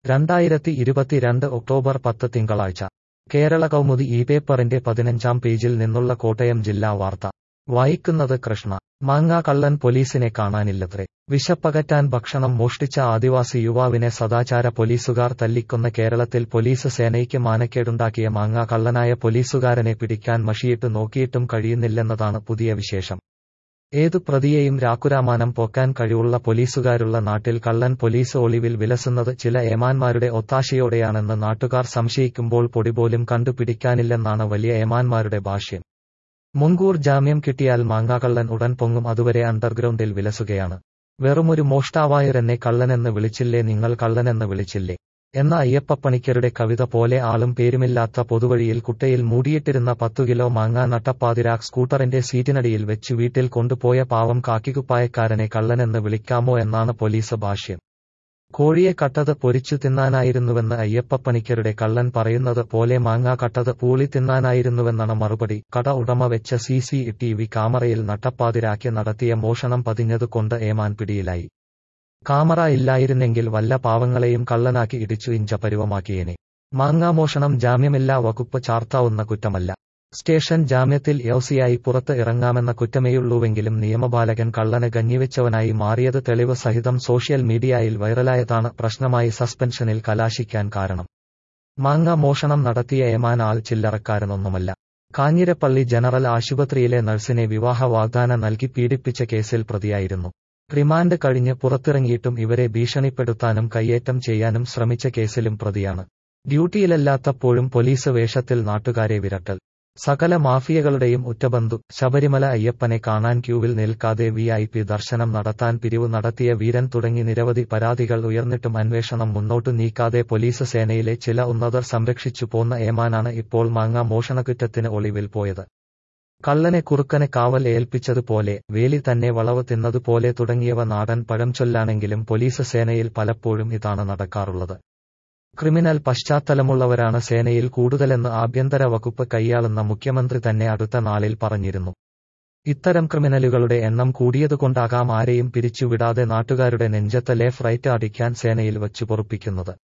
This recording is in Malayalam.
രണ്ടായിരത്തി ഇരുപത്തിരണ്ട് ഒക്ടോബർ പത്ത് തിങ്കളാഴ്ച കേരള കൗമുദി ഈ പേപ്പറിന്റെ പതിനഞ്ചാം പേജിൽ നിന്നുള്ള കോട്ടയം ജില്ലാ വാർത്ത വായിക്കുന്നത് കൃഷ്ണ മാങ്ങാ കള്ളൻ പോലീസിനെ കാണാനില്ലത്രേ വിശപ്പകറ്റാൻ ഭക്ഷണം മോഷ്ടിച്ച ആദിവാസി യുവാവിനെ സദാചാര പോലീസുകാർ തല്ലിക്കൊന്ന കേരളത്തിൽ പോലീസ് സേനയ്ക്ക് മാനക്കേടുണ്ടാക്കിയ മാങ്ങാ കള്ളനായ പോലീസുകാരനെ പിടിക്കാൻ മഷിയിട്ട് നോക്കിയിട്ടും കഴിയുന്നില്ലെന്നതാണ് പുതിയ വിശേഷം ഏതു പ്രതിയെയും രാക്കുരാമാനം പോക്കാൻ കഴിവുള്ള പോലീസുകാരുള്ള നാട്ടിൽ കള്ളൻ പോലീസ് ഒളിവിൽ വിലസുന്നത് ചില ഏമാന്മാരുടെ ഒത്താശയോടെയാണെന്ന് നാട്ടുകാർ സംശയിക്കുമ്പോൾ പൊടിപോലും കണ്ടുപിടിക്കാനില്ലെന്നാണ് വലിയ ഏമാന്മാരുടെ ഭാഷ്യം മുൻകൂർ ജാമ്യം കിട്ടിയാൽ മാങ്ങാകള്ളൻ ഉടൻ പൊങ്ങും അതുവരെ അണ്ടർഗ്രൗണ്ടിൽ വിലസുകയാണ് വെറുമൊരു മോഷ്ടാവായരെന്നെ കള്ളനെന്ന് വിളിച്ചില്ലേ നിങ്ങൾ കള്ളനെന്ന് വിളിച്ചില്ലേ എന്ന അയ്യപ്പപ്പണിക്കരുടെ കവിത പോലെ ആളും പേരുമില്ലാത്ത പൊതുവഴിയിൽ കുട്ടയിൽ മൂടിയിട്ടിരുന്ന പത്തു കിലോ മാങ്ങാ നട്ടപ്പാതിരാക് സ്കൂട്ടറിന്റെ സീറ്റിനടിയിൽ വെച്ചു വീട്ടിൽ കൊണ്ടുപോയ പാവം കാക്കിക്കുപ്പായക്കാരനെ കള്ളനെന്ന് വിളിക്കാമോ എന്നാണ് പോലീസ് ഭാഷ്യം കോഴിയെ കട്ടത് പൊരിച്ചു തിന്നാനായിരുന്നുവെന്ന് അയ്യപ്പപ്പണിക്കരുടെ കള്ളൻ പറയുന്നത് പോലെ മാങ്ങാ കട്ടത് പൂളി തിന്നാനായിരുന്നുവെന്നാണ് മറുപടി കട ഉടമ വെച്ച സി സി ടി വി ക്യാമറയിൽ നട്ടപ്പാതിരാക്കി നടത്തിയ മോഷണം പതിഞ്ഞതുകൊണ്ട് ഏമാൻ പിടിയിലായി കാമറ ഇല്ലായിരുന്നെങ്കിൽ വല്ല പാവങ്ങളെയും കള്ളനാക്കി ഇടിച്ചു ഇഞ്ച പരുവമാക്കിയേനെ മാങ്ങാമോഷണം ജാമ്യമില്ലാ വകുപ്പ് ചാർത്താവുന്ന കുറ്റമല്ല സ്റ്റേഷൻ ജാമ്യത്തിൽ യോസിയായി പുറത്ത് ഇറങ്ങാമെന്ന കുറ്റമേയുള്ളൂവെങ്കിലും നിയമപാലകൻ കള്ളന് ഗഞ്ഞിവെച്ചവനായി മാറിയത് തെളിവ് സഹിതം സോഷ്യൽ മീഡിയയിൽ വൈറലായതാണ് പ്രശ്നമായി സസ്പെൻഷനിൽ കലാശിക്കാൻ കാരണം മാങ്ങ മോഷണം നടത്തിയ ഏമാൻ ആൾ ചില്ലറക്കാരനൊന്നുമല്ല കാഞ്ഞിരപ്പള്ളി ജനറൽ ആശുപത്രിയിലെ നഴ്സിനെ വിവാഹ വാഗ്ദാനം നൽകി പീഡിപ്പിച്ച കേസിൽ പ്രതിയായിരുന്നു റിമാൻഡ് കഴിഞ്ഞ് പുറത്തിറങ്ങിയിട്ടും ഇവരെ ഭീഷണിപ്പെടുത്താനും കയ്യേറ്റം ചെയ്യാനും ശ്രമിച്ച കേസിലും പ്രതിയാണ് ഡ്യൂട്ടിയിലല്ലാത്തപ്പോഴും പോലീസ് വേഷത്തിൽ നാട്ടുകാരെ വിരട്ടൽ സകല മാഫിയകളുടെയും ഉറ്റബന്ധു ശബരിമല അയ്യപ്പനെ കാണാൻ ക്യൂവിൽ നിൽക്കാതെ വി ഐ പി ദർശനം നടത്താൻ പിരിവ് നടത്തിയ വീരൻ തുടങ്ങി നിരവധി പരാതികൾ ഉയർന്നിട്ടും അന്വേഷണം മുന്നോട്ടു നീക്കാതെ പോലീസ് സേനയിലെ ചില ഉന്നതർ സംരക്ഷിച്ചു പോന്ന ഏമാനാണ് ഇപ്പോൾ മാങ്ങ മോഷണക്കുറ്റത്തിന് ഒളിവിൽ പോയത് കള്ളനെ കുറുക്കനെ കാവൽ ഏൽപ്പിച്ചതുപോലെ വേലി തന്നെ വളവ് തിന്നതുപോലെ തുടങ്ങിയവ നാടൻ പഴംചൊല്ലാണെങ്കിലും പോലീസ് സേനയിൽ പലപ്പോഴും ഇതാണ് നടക്കാറുള്ളത് ക്രിമിനൽ പശ്ചാത്തലമുള്ളവരാണ് സേനയിൽ കൂടുതലെന്ന് ആഭ്യന്തര വകുപ്പ് കൈയാളുന്ന മുഖ്യമന്ത്രി തന്നെ അടുത്ത നാളിൽ പറഞ്ഞിരുന്നു ഇത്തരം ക്രിമിനലുകളുടെ എണ്ണം കൂടിയതുകൊണ്ടാകാം ആരെയും പിരിച്ചുവിടാതെ നാട്ടുകാരുടെ നെഞ്ചത്ത് ലേഫ് റൈറ്റ് അടിക്കാൻ സേനയിൽ വച്ചു പൊറുപ്പിക്കുന്നത്